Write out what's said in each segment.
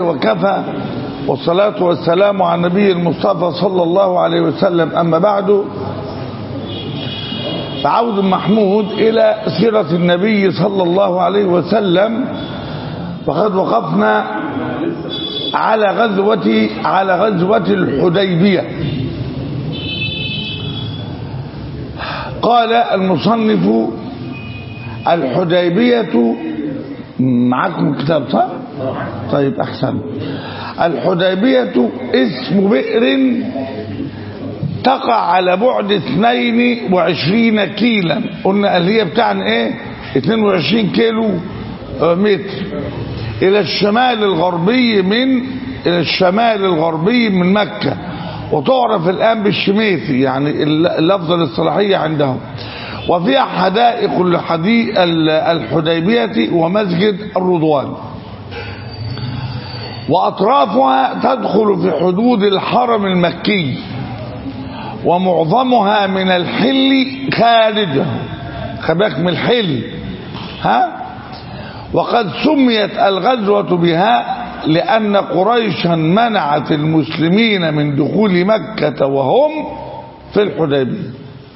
وكفى والصلاة والسلام على النبي المصطفى صلى الله عليه وسلم أما بعد فعود محمود إلى سيرة النبي صلى الله عليه وسلم وقد وقفنا على غزوة على غزوة الحديبية قال المصنف الحديبية معكم كتاب صح؟ طيب أحسن الحديبية اسم بئر تقع على بعد 22 كيلا قلنا اللي هي بتاعنا ايه 22 كيلو متر الى الشمال الغربي من الى الشمال الغربي من مكة وتعرف الان بالشميثي يعني اللفظة الاصطلاحية عندهم وفيها حدائق الحديبية ومسجد الرضوان وأطرافها تدخل في حدود الحرم المكي ومعظمها من الحل خارجه خباك من الحل ها وقد سميت الغزوة بها لأن قريشا منعت المسلمين من دخول مكة وهم في الحديبية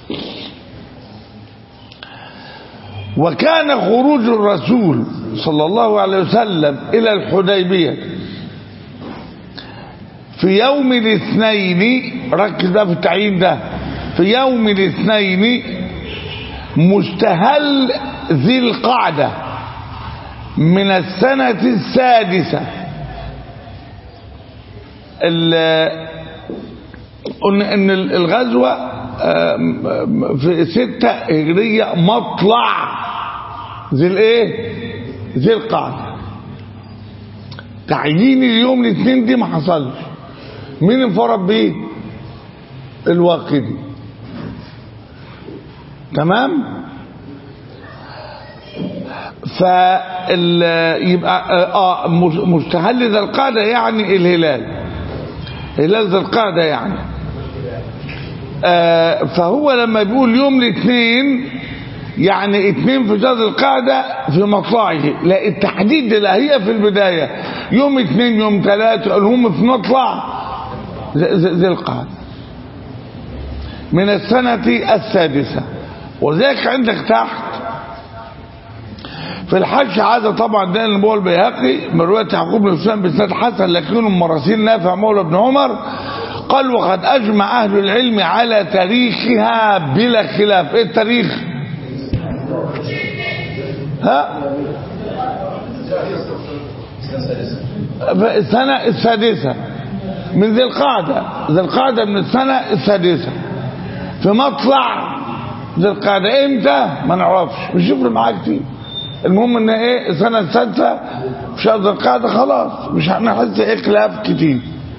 وكان خروج الرسول صلى الله عليه وسلم إلى الحديبية في يوم الاثنين ركز ده في التعيين ده في يوم الاثنين مستهل ذي القعدة من السنة السادسة قلنا ان الغزوة في ستة هجرية مطلع ذي الايه ذي القعدة تعيين اليوم الاثنين دي ما حصلش مين انفرد بيه الواقدي تمام فال يبقى اه مستهل ذا القعده يعني الهلال هلال ذا القعده يعني آه فهو لما بيقول يوم الاثنين يعني اثنين في جاز القعدة في مطلعه لا التحديد لا هي في البداية يوم اثنين يوم ثلاثة هم في مطلع ذي القعدة من السنة السادسة وذلك عندك تحت في الحج هذا طبعا ده اللي هو البيهقي من رواية يعقوب بن سفيان بسند حسن لكنه مراسيل نافع مولى بن عمر قال وقد أجمع أهل العلم على تاريخها بلا خلاف إيه التاريخ ها السنة السادسة من ذي القعدة ذي القعدة من السنة السادسة في مطلع ذي القعدة امتى ما نعرفش مش يفرق معاك كتير المهم ان ايه السنة السادسة في شهر ذي القعدة خلاص مش هنحس ايه خلاف كتير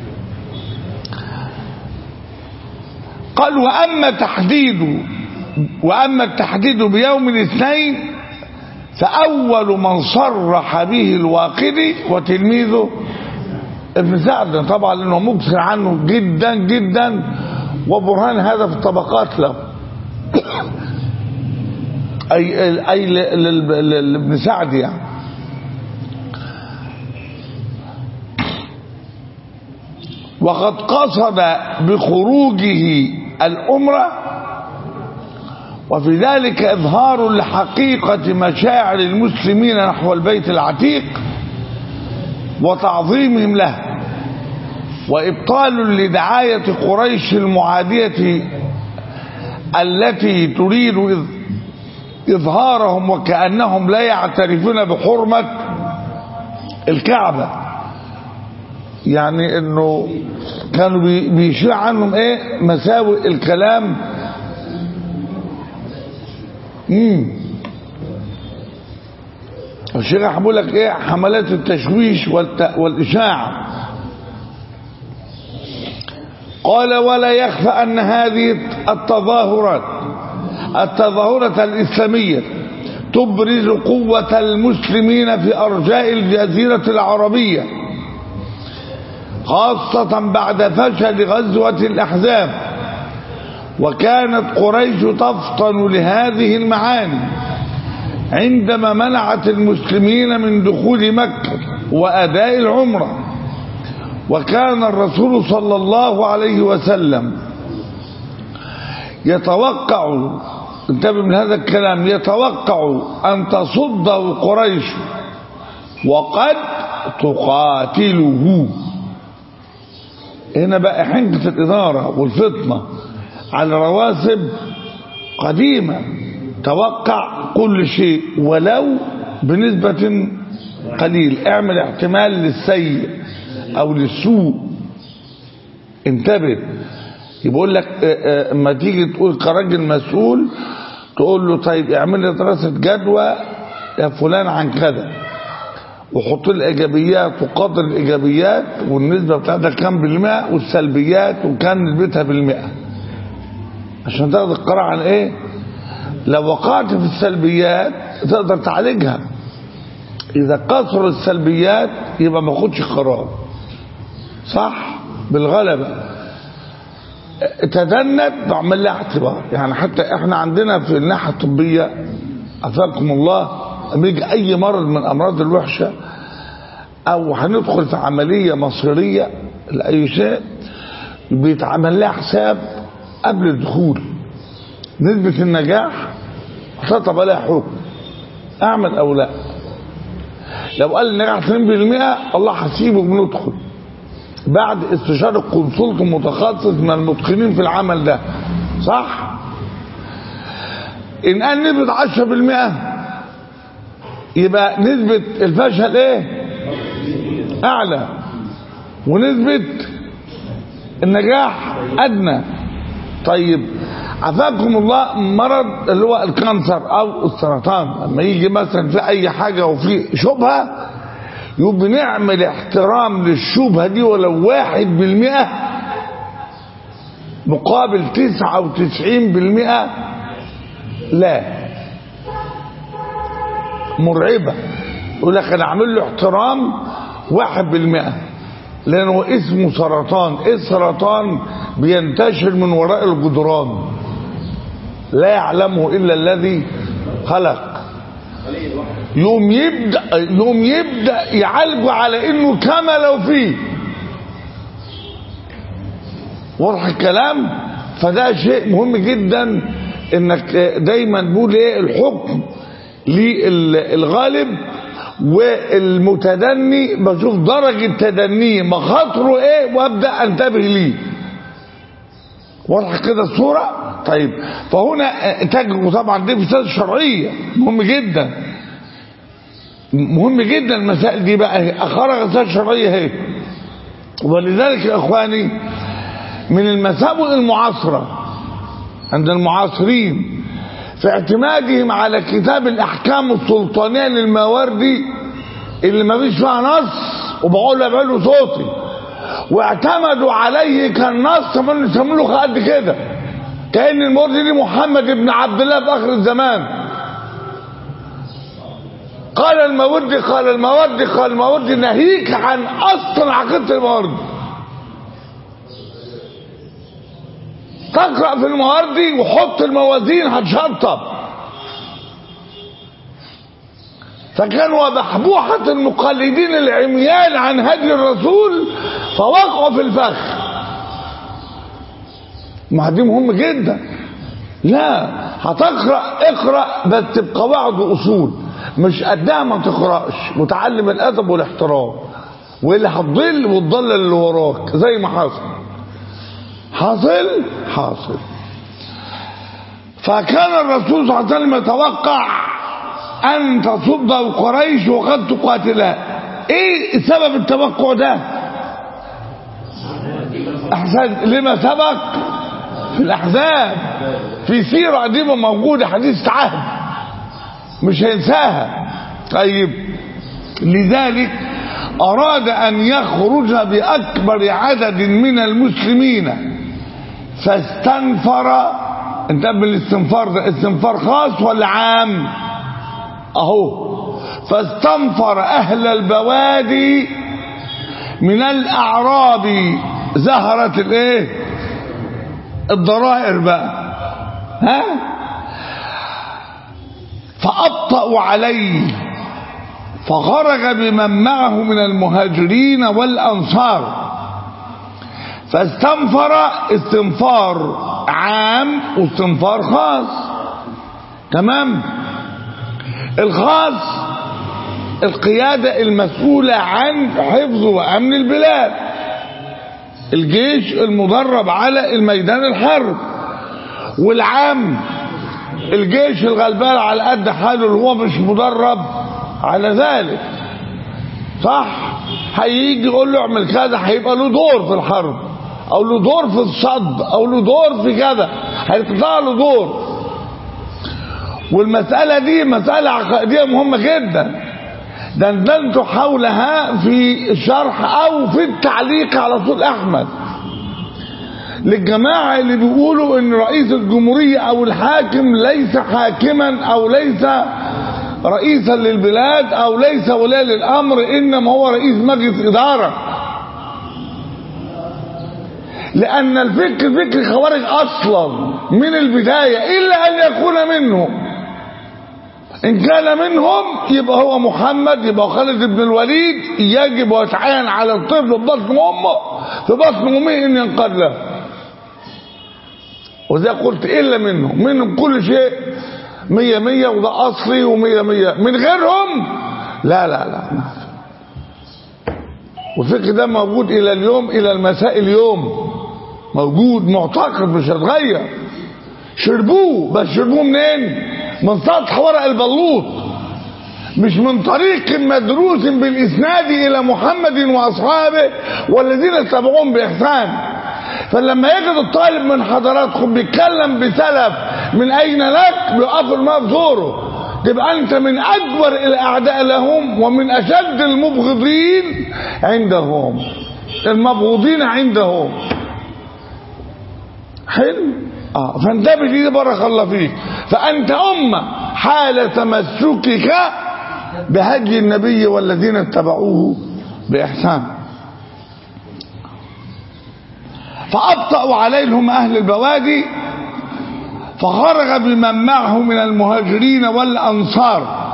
قال واما تحديد واما التحديد بيوم الاثنين فاول من صرح به الواقدي وتلميذه ابن سعد طبعا لانه مكثر عنه جدا جدا وبرهان هذا في الطبقات له اي اي لابن سعد يعني وقد قصد بخروجه الأمرة وفي ذلك إظهار لحقيقة مشاعر المسلمين نحو البيت العتيق وتعظيمهم له وإبطال لدعاية قريش المعادية التي تريد إظهارهم وكأنهم لا يعترفون بحرمة الكعبة يعني انه كانوا بيشيع عنهم ايه مساوئ الكلام امم الشيخ هقول لك ايه حملات التشويش والاشاعه قال ولا يخفى ان هذه التظاهرات التظاهرة الإسلامية تبرز قوة المسلمين في أرجاء الجزيرة العربية خاصة بعد فشل غزوة الأحزاب وكانت قريش تفطن لهذه المعاني عندما منعت المسلمين من دخول مكة وأداء العمرة وكان الرسول صلى الله عليه وسلم يتوقع انتبه من هذا الكلام يتوقع أن تصده قريش وقد تقاتله هنا بقى حنكة الإدارة والفطنة على رواسب قديمة توقع كل شيء ولو بنسبة قليل اعمل احتمال للسيء او للسوء انتبه يقول لك اما تيجي تقول كراجل مسؤول تقول له طيب اعمل لي دراسة جدوى يا فلان عن كذا وحط لي الايجابيات وقدر الايجابيات والنسبة بتاعتها كام بالمئة والسلبيات وكان نسبتها بالمئة عشان تاخد القرار عن ايه لو وقعت في السلبيات تقدر تعالجها اذا كثر السلبيات يبقى ما خدش قرار صح بالغلبة تدنت بعمل لها اعتبار يعني حتى احنا عندنا في الناحية الطبية افاكم الله لما يجي اي مرض من الامراض الوحشة او هندخل في عملية مصيرية لاي شيء بيتعمل لها حساب قبل الدخول نسبة النجاح خطب عليها حكم اعمل او لا لو قال النجاح 2% الله حسيبه بندخل بعد استشارة قنصلة متخصص من المتقنين في العمل ده صح ان قال نسبة 10% يبقى نسبة الفشل ايه اعلى ونسبة النجاح ادنى طيب عافاكم الله مرض اللي هو الكانسر او السرطان لما يجي مثلا في اي حاجة وفي شبهة يبقى نعمل احترام للشبهة دي ولو واحد بالمئة مقابل تسعة وتسعين بالمئة لا مرعبة يقول لك انا اعمل له احترام واحد بالمئة لانه اسمه سرطان ايه السرطان بينتشر من وراء الجدران لا يعلمه الا الذي خلق يوم يبدا يوم يبدا يعالجه على انه كما لو فيه واضح الكلام فده شيء مهم جدا انك دايما تقول ايه الحكم للغالب والمتدني بشوف درجة تدنيه مخاطره ايه وابدأ انتبه ليه واضحة كده الصورة طيب فهنا تجد طبعا دي فساد شرعية مهم جدا مهم جدا المسائل دي بقى اخرج فساد شرعية اهي ولذلك يا اخواني من المساوئ المعاصرة عند المعاصرين في اعتمادهم على كتاب الاحكام السلطانيه للمواردي اللي ما فيش فيها نص وبقول له بعلو صوتي واعتمدوا عليه كالنص من يسموه قد كده كان الموردي دي محمد بن عبد الله في اخر الزمان قال الموردي قال الموردي قال الموردي ناهيك عن اصل عقيده الموردي تقرأ في المواردي وحط الموازين هتشطب فكانوا بحبوحة المقلدين العميان عن هدي الرسول فوقعوا في الفخ ما دي مهم جدا لا هتقرأ اقرأ بس بقواعد وأصول مش قدها ما تقرأش وتعلم الأدب والاحترام واللي هتضل وتضل اللي وراك زي ما حصل حاصل حاصل فكان الرسول صلى الله عليه وسلم يتوقع ان تصد قريش وقد تقاتلها ايه سبب التوقع ده احسن لما سبق في الاحزاب في سيره قديمه موجوده حديث عهد مش هينساها طيب لذلك اراد ان يخرج باكبر عدد من المسلمين فاستنفر انت بالاستنفار ده استنفار خاص ولا عام اهو فاستنفر اهل البوادي من الاعراب زهرة الايه الضرائر بقى ها فابطأوا عليه فخرج بمن معه من المهاجرين والانصار فاستنفر استنفار عام واستنفار خاص تمام الخاص القيادة المسؤولة عن حفظ وأمن البلاد الجيش المدرب على الميدان الحرب والعام الجيش الغلبان على قد حاله اللي هو مش مدرب على ذلك صح هيجي يقول له اعمل كذا هيبقى له دور في الحرب او له دور في الصد او له دور في كذا هيطلع له دور والمسألة دي مسألة عقائدية مهمة جدا دندنت حولها في الشرح او في التعليق على صوت احمد للجماعة اللي بيقولوا ان رئيس الجمهورية او الحاكم ليس حاكما او ليس رئيسا للبلاد او ليس ولي للامر انما هو رئيس مجلس ادارة لان الفكر فكر خوارج اصلا من البداية الا ان يكون منهم ان كان منهم يبقى هو محمد يبقى خالد بن الوليد يجب ويتعين على الطفل في بطن امه في بطن امه ان ينقذ له وزي قلت الا منهم منهم كل شيء مية مية وده اصلي ومية مية من غيرهم لا لا لا والفكر ده موجود الى اليوم الى المساء اليوم موجود معتقد مش هتغير شربوه بس شربوه منين من سطح ورق البلوط مش من طريق مدروس بالاسناد الى محمد واصحابه والذين اتبعوهم باحسان فلما يجد الطالب من حضراتكم بيتكلم بسلف من اين لك بيقفل ما في زوره تبقى انت من اكبر الاعداء لهم ومن اشد المبغضين عندهم المبغوضين عندهم حلو اه فانتبه دي بارك الله فيك فانت امه حال تمسكك بهدي النبي والذين اتبعوه باحسان فابطأوا عليهم اهل البوادي فخرج بمن معه من المهاجرين والانصار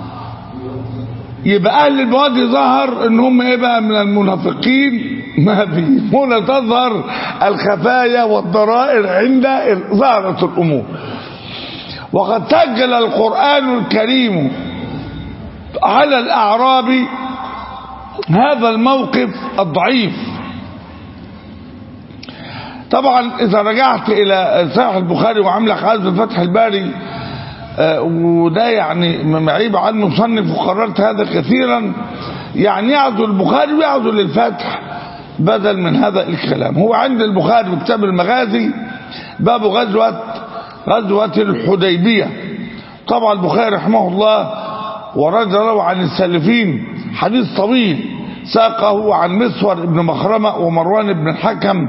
يبقى اهل البوادي ظهر ان هم ايه بقى من المنافقين ما في هنا تظهر الخفايا والضرائر عند ظهرت الامور وقد سجل القران الكريم على الاعراب هذا الموقف الضعيف طبعا اذا رجعت الى صحيح البخاري وعمل حافظ فتح الباري آه وده يعني معيب عن مصنف وقررت هذا كثيرا يعني يعزو البخاري ويعزو للفتح بدل من هذا الكلام هو عند البخاري في كتاب المغازي باب غزوة غزوة الحديبية طبعا البخاري رحمه الله ورد له عن السلفين حديث طويل ساقه عن مسور بن مخرمة ومروان بن الحكم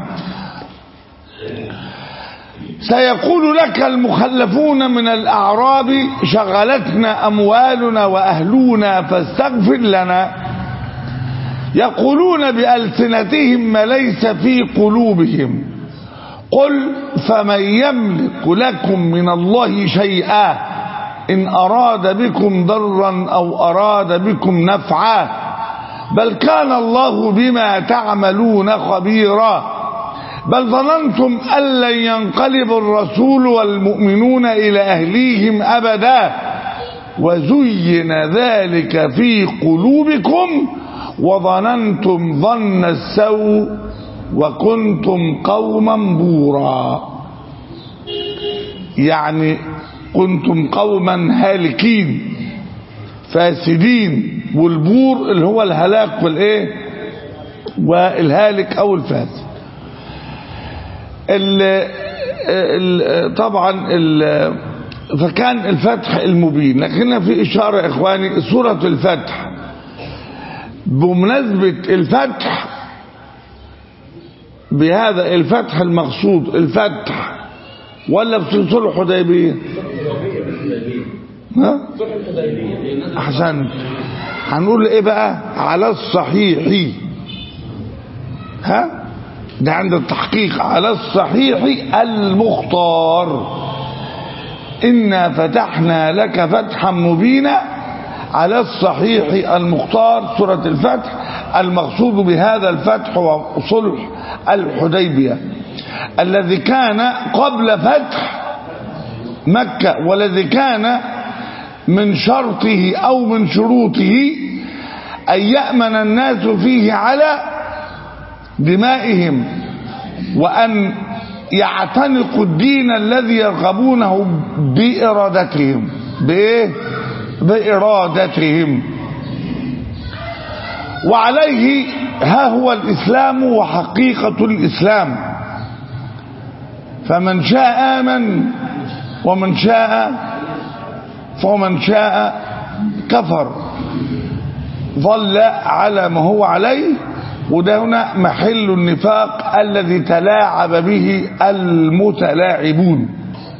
سيقول لك المخلفون من الأعراب شغلتنا أموالنا وأهلنا فاستغفر لنا يقولون بألسنتهم ما ليس في قلوبهم قل فمن يملك لكم من الله شيئا إن أراد بكم ضرا أو أراد بكم نفعا بل كان الله بما تعملون خبيرا بل ظننتم أن لن ينقلب الرسول والمؤمنون إلى أهليهم أبدا وزين ذلك في قلوبكم وظننتم ظن السوء وكنتم قوما بورا يعني كنتم قوما هالكين فاسدين والبور اللي هو الهلاك والايه والهالك او الفاسد ال ال طبعا ال فكان الفتح المبين لكن في اشاره اخواني سوره الفتح بمناسبه الفتح بهذا الفتح المقصود الفتح ولا في صلح الحديبيه ها احسنت هنقول ايه بقى على الصحيح ها ده عند التحقيق على الصحيح المختار إنا فتحنا لك فتحا مبينا على الصحيح المختار سورة الفتح المقصود بهذا الفتح وصلح الحديبية الذي كان قبل فتح مكة والذي كان من شرطه أو من شروطه أن يأمن الناس فيه على دمائهم وأن يعتنقوا الدين الذي يرغبونه بإرادتهم بإيه؟ بإرادتهم وعليه ها هو الإسلام وحقيقة الإسلام فمن شاء آمن ومن شاء فمن شاء كفر ظل على ما هو عليه وده هنا محل النفاق الذي تلاعب به المتلاعبون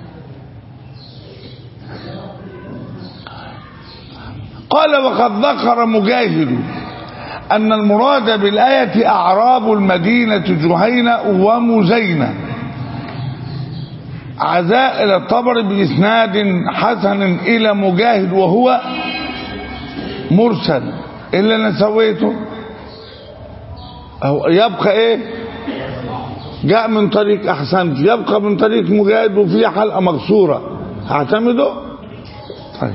قال وقد ذكر مجاهد أن المراد بالآية أعراب المدينة جهينة ومزينة عزاء إلى الطبر بإسناد حسن إلى مجاهد وهو مرسل إلا أنا سويته أو يبقى إيه جاء من طريق أحسنت يبقى من طريق مجاهد وفي حلقة مكسورة هعتمده طيب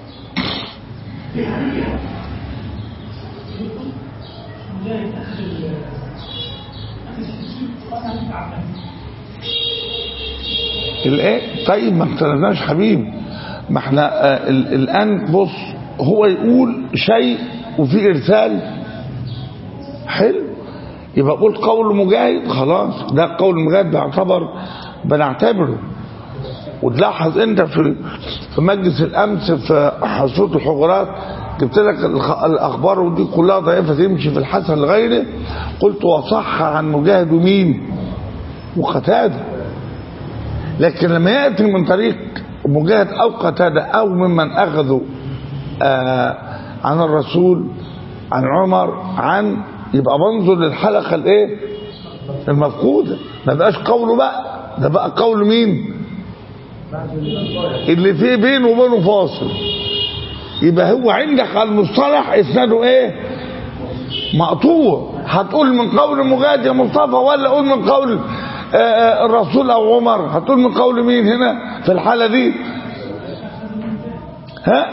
الايه طيب ما اختلفناش حبيبي ما احنا آه ال- الان بص هو يقول شيء وفي ارسال حلو يبقى قلت قول مجاهد خلاص ده قول مجاهد بيعتبر بنعتبره وتلاحظ انت في في مجلس الامس في حصوله الحجرات جبت لك الخ- الاخبار ودي كلها ضعيفه تمشي في الحسن لغيره قلت وصح عن مجاهد مين وقتاده لكن لما ياتي من طريق مجاهد او قتاده او ممن اخذوا آه عن الرسول عن عمر عن يبقى بنظر للحلقه الايه المفقوده ما بقاش قوله بقى ده بقى قول مين اللي فيه بينه وبينه فاصل يبقى هو عندك على المصطلح اسناده ايه مقطوع هتقول من قول مجاهد يا مصطفى ولا اقول من قول آه، آه، الرسول او عمر هتقول من قول مين هنا في الحاله دي ها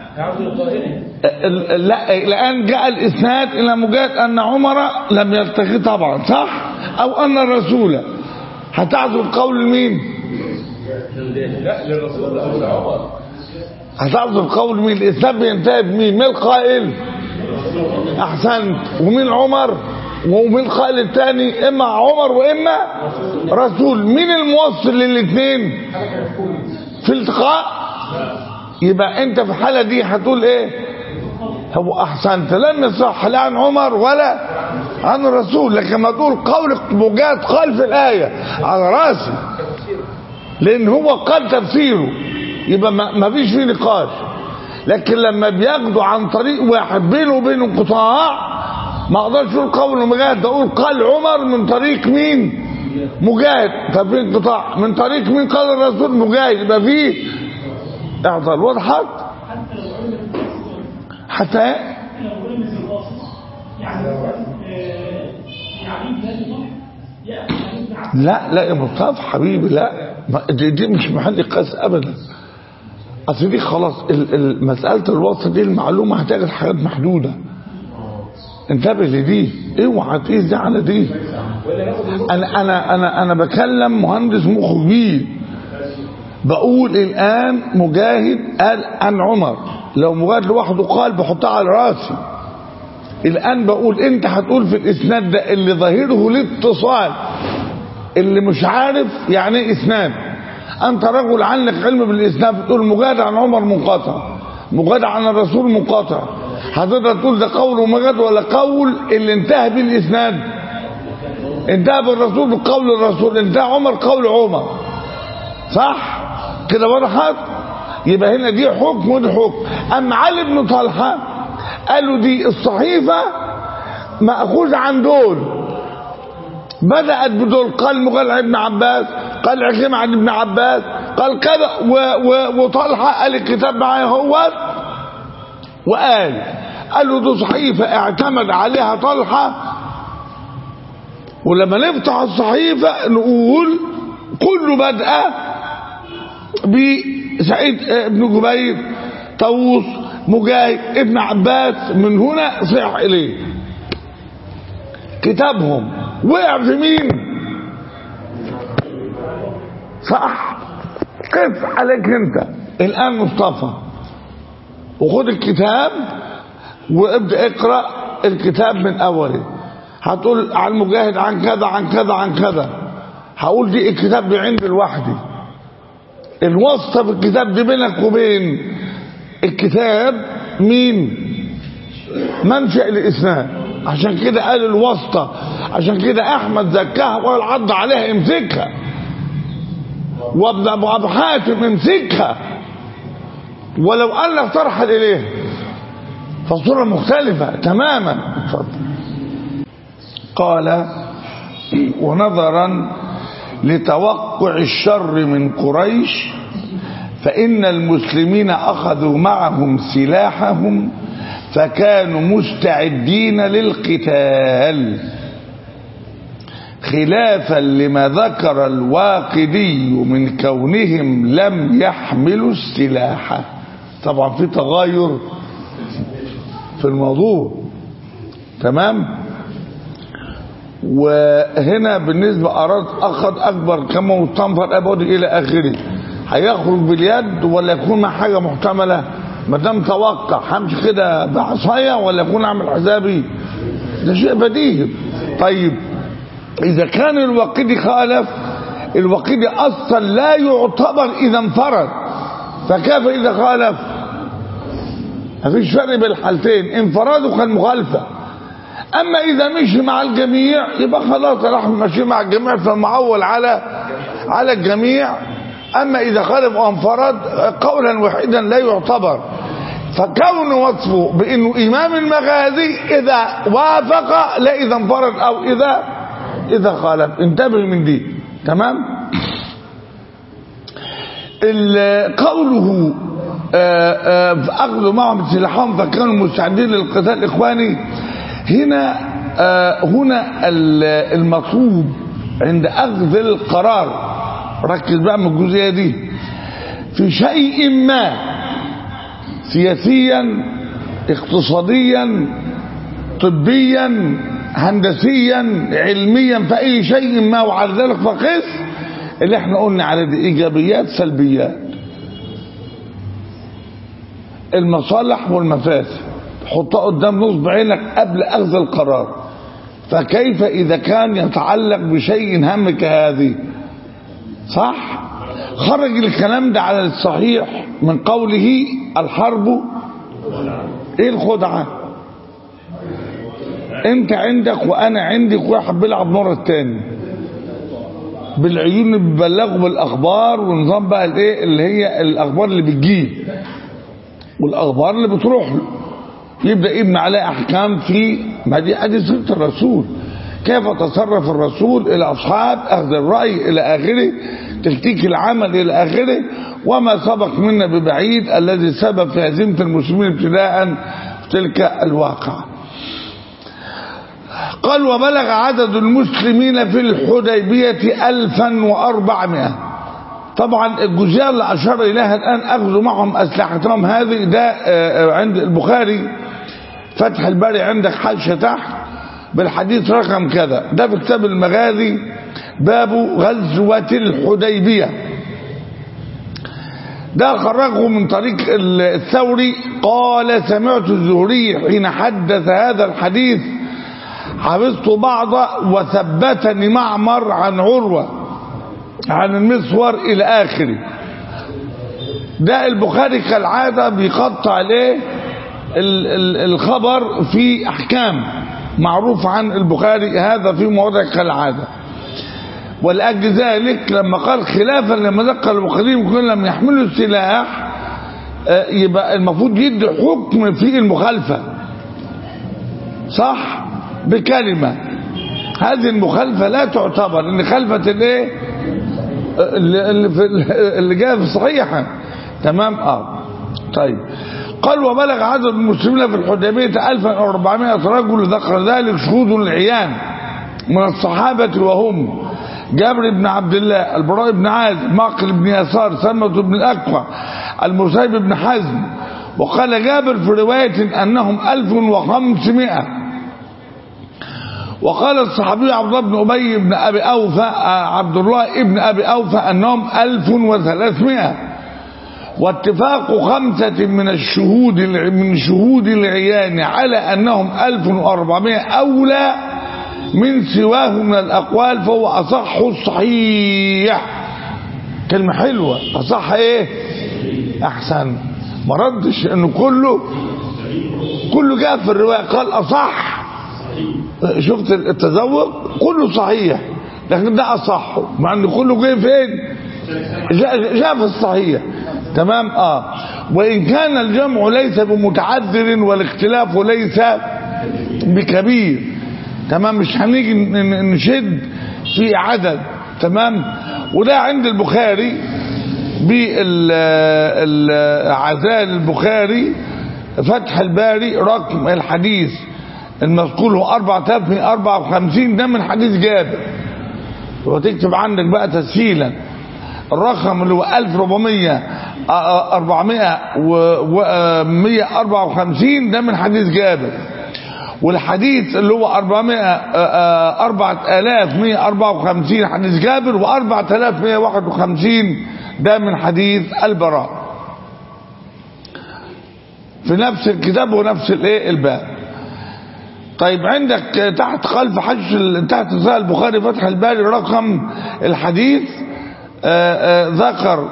ال- ال- لا الان جاء الاسناد الى مجاهد ان عمر لم يلتقي طبعا صح او ان الرسول هتعزف قول مين لا للرسول او لعمر هتعزف قول مين الاسناد بينتهي بمين مين القائل احسنت ومين عمر ومين القائل الثاني اما عمر واما رسول مين الموصل للاثنين في التقاء يبقى انت في الحاله دي هتقول ايه هو احسنت لم يصح لا عن عمر ولا عن الرسول لكن ما تقول قول مجاهد قال في الايه على راسي لان هو قال تفسيره يبقى ما ما فيش فيه نقاش لكن لما بياخدوا عن طريق واحد بينه وبينه انقطاع ما اقدرش اقول قول مجاهد ده اقول قال عمر من طريق مين مجاهد طب في انقطاع من طريق مين قال الرسول مجاهد يبقى فيه اعطال وضحت حتى لا لا يا مصطفى حبيبي لا ما- دي, دي مش محل قياس ابدا اصل دي خلاص ال- ال- مساله الوصف دي المعلومه هتاخد حاجات محدوده انتبه لدي اوعى تقيس دي على دي انا انا انا انا بكلم مهندس مخ كبير بقول الان مجاهد قال عن عمر لو مجاهد لوحده قال بحطها على راسي الان بقول انت هتقول في الاسناد ده اللي ظاهره الاتصال اللي مش عارف يعني ايه اسناد انت رجل عنك علم بالاسناد بتقول مجاهد عن عمر منقطع مجاهد عن الرسول منقطع هتقدر تقول ده قول مجاهد ولا قول اللي انتهى به الاسناد انتهى بالرسول بقول الرسول انتهى عمر قول عمر صح كده وضحت يبقى هنا دي حكم ودي حكم اما علي بن طلحه قالوا دي الصحيفه ماخوذ عن دول بدات بدول قال مغل عن ابن عباس قال عكرمه عن ابن عباس قال كذا و- و- وطلحه قال الكتاب معايا هو وقال قال له دي صحيفة اعتمد عليها طلحة ولما نفتح الصحيفة نقول كله بدأ بسعيد بن جبير طاووس مجاهد ابن عباس من هنا صح إليه كتابهم وقع في مين صح قف عليك انت الآن مصطفى وخد الكتاب وابدأ اقرأ الكتاب من أوله هتقول عن مجاهد عن كذا عن كذا عن كذا هقول دي الكتاب دي عندي لوحدي الواسطة في الكتاب دي بينك وبين الكتاب مين منشأ الإسناد عشان كده قال الواسطة عشان كده أحمد زكاها وقال عض عليها امسكها وابن أبو حاتم امسكها ولو قال لك ترحل إليها فالصورة مختلفة تماما اتفضل قال ونظرا لتوقع الشر من قريش فإن المسلمين أخذوا معهم سلاحهم فكانوا مستعدين للقتال خلافا لما ذكر الواقدي من كونهم لم يحملوا السلاح طبعا في تغاير في الموضوع تمام وهنا بالنسبة أراد أخذ أكبر كما مستنفر أبودي إلى آخره هيخرج باليد ولا يكون مع حاجة محتملة ما دام توقع همشي كده بعصاية ولا يكون عامل حسابي ده شيء بديهي طيب إذا كان الوقيد خالف الوقيد أصلا لا يعتبر إذا انفرد فكيف إذا خالف مفيش فرق بين الحالتين انفراده كان مخالفه اما اذا مشي مع الجميع يبقى خلاص راح ماشي مع الجميع فالمعول على على الجميع اما اذا خالف وانفرد قولا واحدا لا يعتبر فكون وصفه بانه امام المغازي اذا وافق لا اذا انفرد او اذا اذا خالف انتبه من دي تمام قوله فاخذوا معهم سلاحهم فكانوا مستعدين للقتال اخواني هنا آه هنا المطلوب عند اخذ القرار ركز بقى من الجزئيه دي في شيء ما سياسيا اقتصاديا طبيا هندسيا علميا في اي شيء ما وعلى ذلك فقس اللي احنا قلنا على دي ايجابيات سلبيات المصالح والمفاسد حطها قدام نصب عينك قبل اخذ القرار فكيف اذا كان يتعلق بشيء هم كهذه صح خرج الكلام ده على الصحيح من قوله الحرب ايه الخدعه انت عندك وانا عندك واحد بيلعب مره التاني بالعيون اللي بيبلغوا بالاخبار ونظام بقى الايه اللي هي الاخبار اللي بتجيب والاخبار اللي بتروح له يبدا يبني عليه احكام في ما دي ادي سيره الرسول كيف تصرف الرسول الى اصحاب اخذ الراي الى اخره تكتيك العمل الى اخره وما سبق منا ببعيد الذي سبب في هزيمه المسلمين ابتداء في تلك الواقعه قال وبلغ عدد المسلمين في الحديبية ألفا وأربعمائة طبعا الجزئية اللي أشار إليها الآن أخذوا معهم أسلحتهم هذه ده عند البخاري فتح الباري عندك حاشة تحت بالحديث رقم كذا ده في كتاب المغازي باب غزوة الحديبية ده خرجه من طريق الثوري قال سمعت الزهري حين حدث هذا الحديث حفظت بعض وثبتني معمر عن عروة عن المسور إلى آخره ده البخاري كالعادة بيقطع عليه الخبر في أحكام معروف عن البخاري هذا في مواضع كالعادة ولأجل ذلك لما قال خلافا لما ذكر البخاري كل لم يحملوا السلاح يبقى المفروض يدي حكم في المخالفة صح بكلمة هذه المخالفة لا تعتبر ان خلفة الايه اللي, اللي, في اللي جاء في صحيحة تمام اه طيب قال وبلغ عدد المسلمين في الحديبية 1400 رجل ذكر ذلك شهود العيان من الصحابة وهم جابر بن عبد الله البراء بن عازب معقل بن يسار سلمة بن الأكوع المسيب بن حزم وقال جابر في رواية أنهم 1500 وقال الصحابي عبد الله بن أبي بن أبي أوفى عبد الله ابن أبي أوفى أنهم 1300 واتفاق خمسة من الشهود من شهود العيان على أنهم 1400 أولى من سواه من الأقوال فهو أصح الصحيح كلمة حلوة أصح إيه أحسن ما ردش إنه كله كله جاء في الرواية قال أصح شفت التذوق كله صحيح لكن ده أصح مع إن كله جاي فين جاء, جاء في الصحيح تمام اه وإن كان الجمع ليس بمتعذر والاختلاف ليس بكبير تمام مش هنيجي نشد في عدد تمام وده عند البخاري بالعزال البخاري فتح الباري رقم الحديث المذكور هو 4154 ده من حديث جابر وتكتب عندك بقى تسهيلا الرقم اللي هو 1400 400 و 154 ده من حديث جابر والحديث اللي هو 400 4154 حديث جابر و 4151 ده من حديث البراء في نفس الكتاب ونفس الايه الباب طيب عندك تحت خلف حج تحت صحيح البخاري فتح الباري رقم الحديث آآ آآ ذكر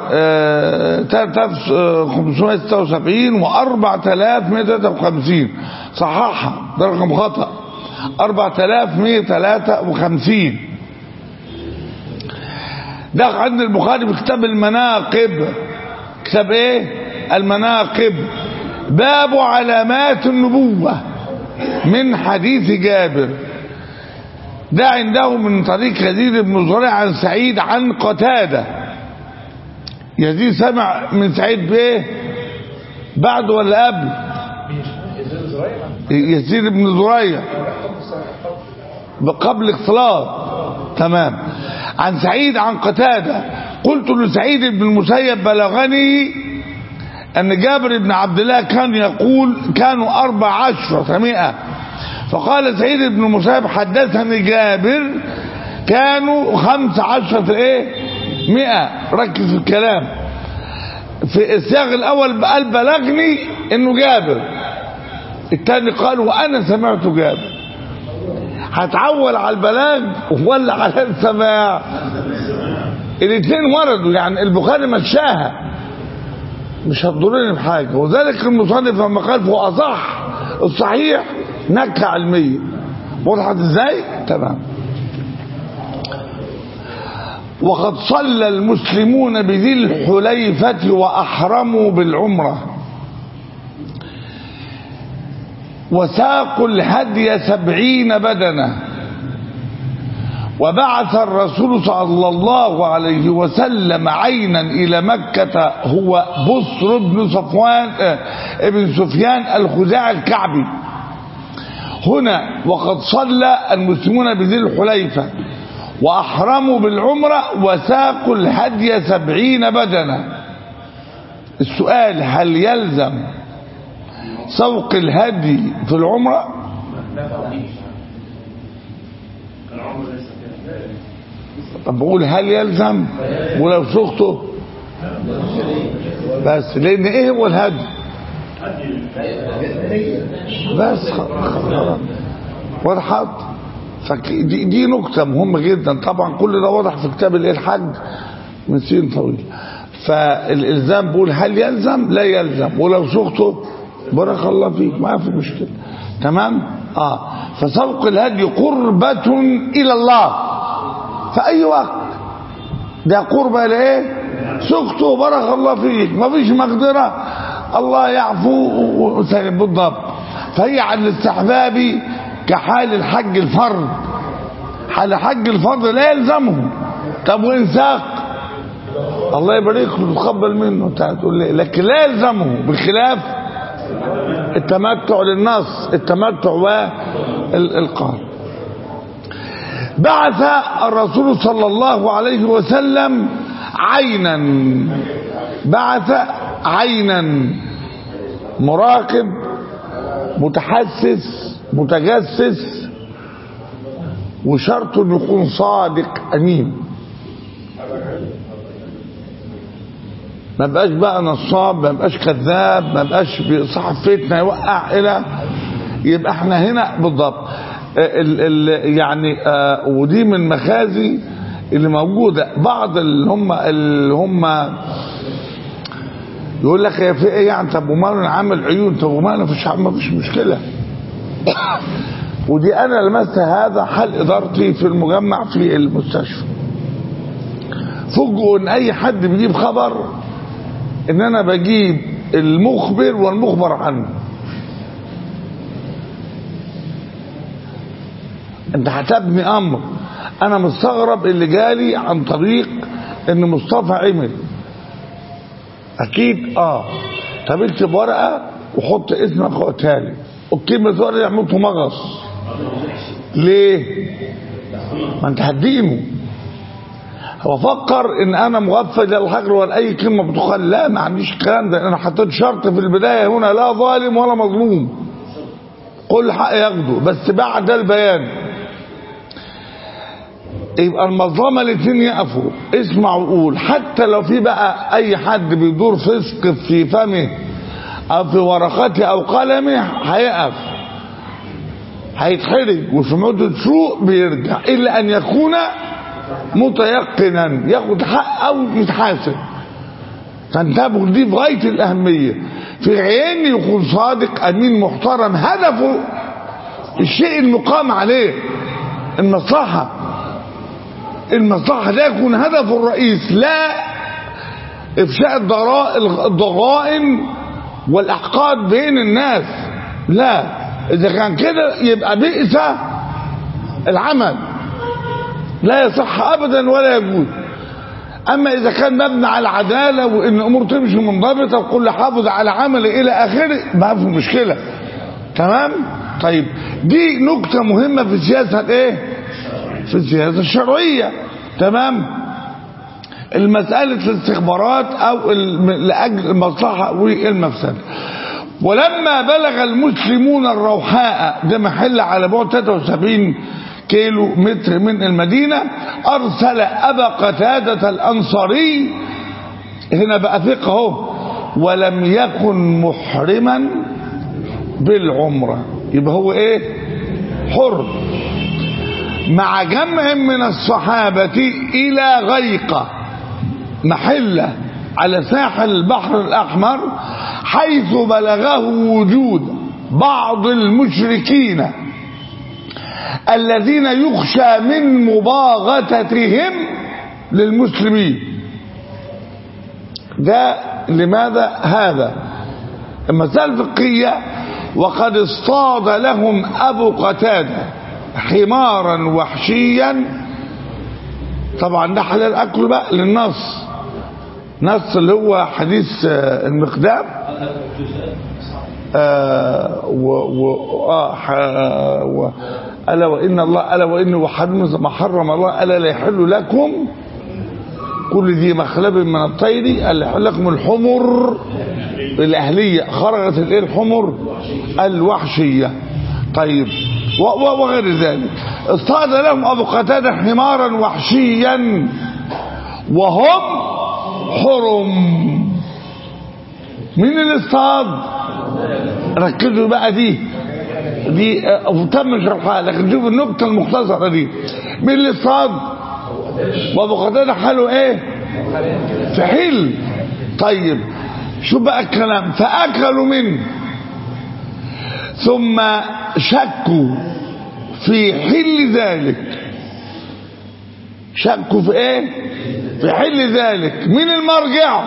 3576 و 4153 صححها ده رقم خطأ 4153 ده عند البخاري في كتاب المناقب كتاب ايه المناقب باب علامات النبوة من حديث جابر ده عنده من طريق يزيد بن زريع عن سعيد عن قتادة يزيد سمع من سعيد بايه بعد ولا قبل يزيد بن زريع قبل اختلاط تمام عن سعيد عن قتادة قلت لسعيد بن المسيب بلغني أن جابر بن عبد الله كان يقول كانوا أربع عشرة مئة فقال سعيد بن المسيب حدثني جابر كانوا خمس عشرة ايه مئة ركز في الكلام في السياق الأول قال بلغني إنه جابر الثاني قال وأنا سمعت جابر هتعول على البلاغ ولا على السماع الاثنين وردوا يعني البخاري مشاها مش هتضرني بحاجه وذلك المصنف لما قال هو اصح الصحيح نكهه علميه وضحت ازاي تمام وقد صلى المسلمون بذي الحليفة وأحرموا بالعمرة وساقوا الهدي سبعين بدنة وبعث الرسول صلى الله عليه وسلم عينا إلى مكة هو بصر بن صفوان ابن سفيان الخزاعي الكعبي هنا وقد صلى المسلمون بذي الحليفة وأحرموا بالعمرة وساقوا الهدي سبعين بدنة السؤال هل يلزم سوق الهدي في العمرة طب بقول هل يلزم ولو سقته بس لان ايه هو الهدي بس خلاص وضحت فدي دي نكته مهمه جدا طبعا كل ده واضح في كتاب الايه الحج من سين طويل فالالزام بيقول هل يلزم لا يلزم ولو سقته بارك الله فيك ما في مشكله تمام اه فسوق الهدي قربة الى الله في اي وقت ده قربة لايه سقته بارك الله فيك ما فيش مقدرة الله يعفو بالضبط فهي على الاستحباب كحال الحج الفرض حال حج الفرض لا يلزمه طب وان ساق الله يبارك له تقبل منه تقول لي لكن لا يلزمه بخلاف التمتع للنص التمتع والإلقاء بعث الرسول صلى الله عليه وسلم عينا بعث عينا مراقب متحسس متجسس وشرط انه يكون صادق امين ما بقاش بقى نصاب ما بقاش كذاب ما بقاش صاحب فتنه يوقع الى يبقى احنا هنا بالضبط ال ال يعني آه ودي من مخازي اللي موجوده بعض اللي هم اللي هم يقول لك يا في ايه يعني طب وماله عامل عيون طب وماله فيش ما فيش مشكله ودي انا لمست هذا حل ادارتي في المجمع في المستشفى فوجئوا ان اي حد بيجيب خبر ان انا بجيب المخبر والمخبر عنه انت هتبني امر انا مستغرب اللي جالي عن طريق ان مصطفى عمل اكيد اه طب اكتب ورقه وحط اسمك وقتالي الكلمه ورقه يعملوا مغص ليه ما انت هتدينه هو فكر ان انا مغفل للحجر ولا اي كلمه بتقال لا ما عنديش الكلام ده انا حطيت شرط في البدايه هنا لا ظالم ولا مظلوم كل حق ياخده بس بعد البيان يبقى المظلمه الاثنين يقفوا اسمع وقول حتى لو في بقى اي حد بيدور فسق في فمه او في ورقته او قلمه هيقف هيتحرج وفي مدة سوء بيرجع إلا أن يكون متيقنا ياخد حق أو يتحاسب فانتبهوا دي في غاية الأهمية في عين يكون صادق أمين محترم هدفه الشيء المقام عليه المصلحة المصلحة ده يكون هدفه الرئيس لا إفشاء الضغائن والأحقاد بين الناس لا إذا كان كده يبقى بئس العمل لا يصح أبدا ولا يجوز أما إذا كان مبني على العدالة وإن الأمور تمشي منضبطة وكل حافظ على عمله إلى آخره ما في مشكلة تمام طيب دي نقطة مهمة في السياسة الإيه في السياسة الشرعية تمام المسألة الاستخبارات أو لأجل المصلحة والمفسدة ولما بلغ المسلمون الروحاء ده محل على بعد 73 كيلو متر من المدينة أرسل أبا قتادة الأنصاري هنا بقى ثقة اهو ولم يكن محرما بالعمرة يبقى هو ايه حر مع جمع من الصحابة إلى غيقة محلة على ساحل البحر الأحمر حيث بلغه وجود بعض المشركين الذين يخشى من مباغتتهم للمسلمين ده لماذا هذا المسألة الفقهية وقد اصطاد لهم أبو قتادة حمارا وحشيا طبعا ده حلال أكله بقى للنص نص اللي هو حديث المقدام آه و و آه و ألا وإن الله ألا وإن وحرم ما حرم الله ألا لا يحل لكم كل ذي مخلب من الطير ألا يحل لكم الحمر الأهلية خرجت الإيه الحمر الوحشية طيب وغير ذلك اصطاد لهم أبو قتادة حمارا وحشيا وهم حرم مين اللي اصطاد ركزوا بقى دي دي تم شرحها لكن شوف النقطة المختصرة دي مين اللي اصطاد وابو قتادة حاله ايه في حل طيب شوف بقى الكلام فاكلوا منه ثم شكوا في حل ذلك شكوا في ايه في حل ذلك مين المرجع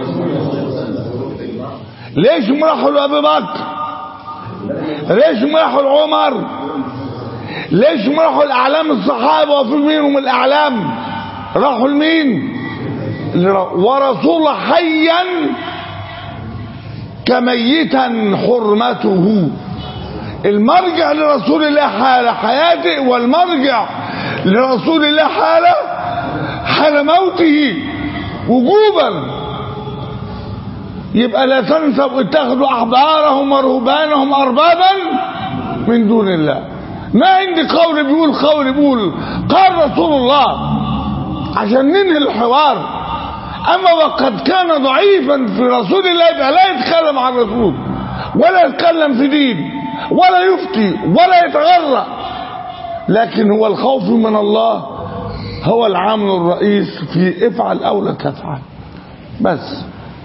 ليش هم راحوا لابي بكر ليش هم راحوا لعمر ليش هم راحوا لاعلام الصحابه وفي منهم الاعلام راحوا لمين ورسول حيا كميتا حرمته المرجع لرسول الله حال حياته والمرجع لرسول الله حال حال موته وجوبا يبقى لا تنسوا اتخذوا احبارهم ورهبانهم اربابا من دون الله ما عندي قول بيقول قول بيقول قال رسول الله عشان ننهي الحوار اما وقد كان ضعيفا في رسول الله يبقى لا يتكلم عن الرسول ولا يتكلم في دين ولا يفتي ولا يتغرى لكن هو الخوف من الله هو العامل الرئيس في افعل او لا تفعل بس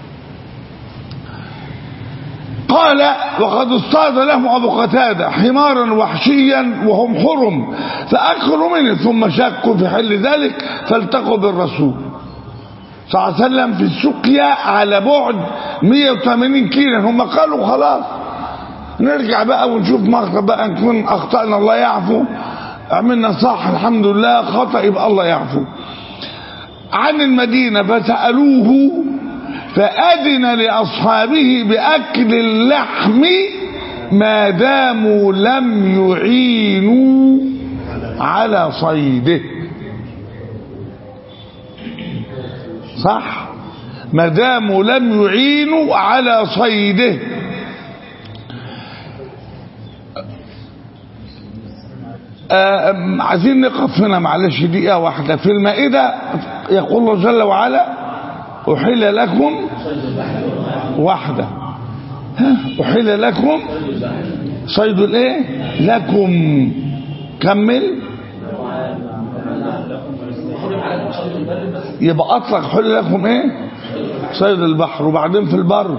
قال وقد اصطاد لهم ابو قتاده حمارا وحشيا وهم حرم فاكلوا منه ثم شكوا في حل ذلك فالتقوا بالرسول صلى الله عليه وسلم في السقيا على بعد 180 كيلو هم قالوا خلاص نرجع بقى ونشوف مخطأ بقى نكون اخطأنا الله يعفو عملنا صح الحمد لله خطأ يبقى الله يعفو عن المدينة فسألوه فأذن لأصحابه بأكل اللحم ما داموا لم يعينوا على صيده صح ما داموا لم يعينوا على صيده آه عايزين نقف هنا معلش دقيقة واحدة في المائدة يقول الله جل وعلا أحل لكم واحدة ها أحل لكم صيد الايه لكم كمل يبقى أطلق حل لكم ايه صيد البحر وبعدين في البر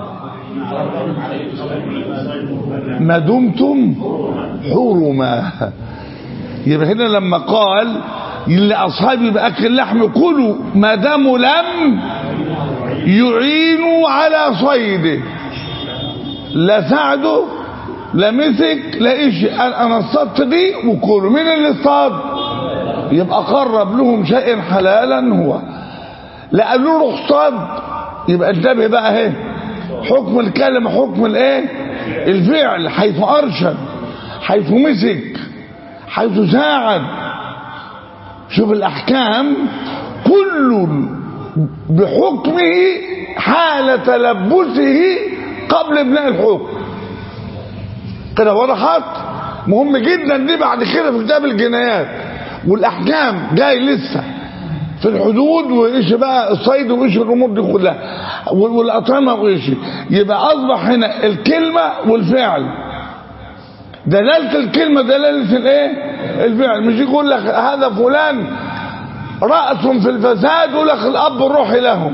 ما دمتم حرما يبقى هنا لما قال لأصحابي بأكل اللحم كلوا ما داموا لم يعينوا على صيده لا ساعده لا مسك لا ايش انا اصطدت دي وكلوا مين اللي اصطاد يبقى قرب لهم شيء حلالا هو لا قالوا له روح اصطاد يبقى انتبه بقى اهي حكم الكلمه حكم الايه الفعل حيث ارشد حيث مسك حيث ساعد شوف الاحكام كل بحكمه حال تلبسه قبل ابناء الحكم كده وضحت مهم جدا دي بعد كده في كتاب الجنايات والاحكام جاي لسه في الحدود وايش بقى الصيد وايش الامور دي كلها والاطعمه وايش يبقى اصبح هنا الكلمه والفعل دلاله الكلمه دلاله الايه الفعل مش يقول لك هذا فلان راس في الفساد يقول لك الاب الروحي لهم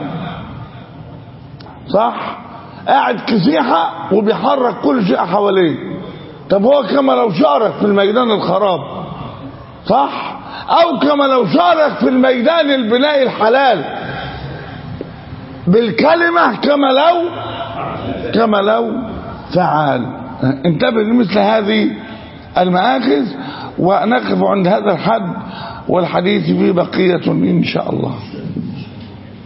صح قاعد كسيحه وبيحرك كل شيء حواليه طب هو كما لو شارك في الميدان الخراب صح او كما لو شارك في الميدان البناء الحلال بالكلمة كما لو كما لو فعل انتبه لمثل هذه المآخذ ونقف عند هذا الحد والحديث فيه بقية إن شاء الله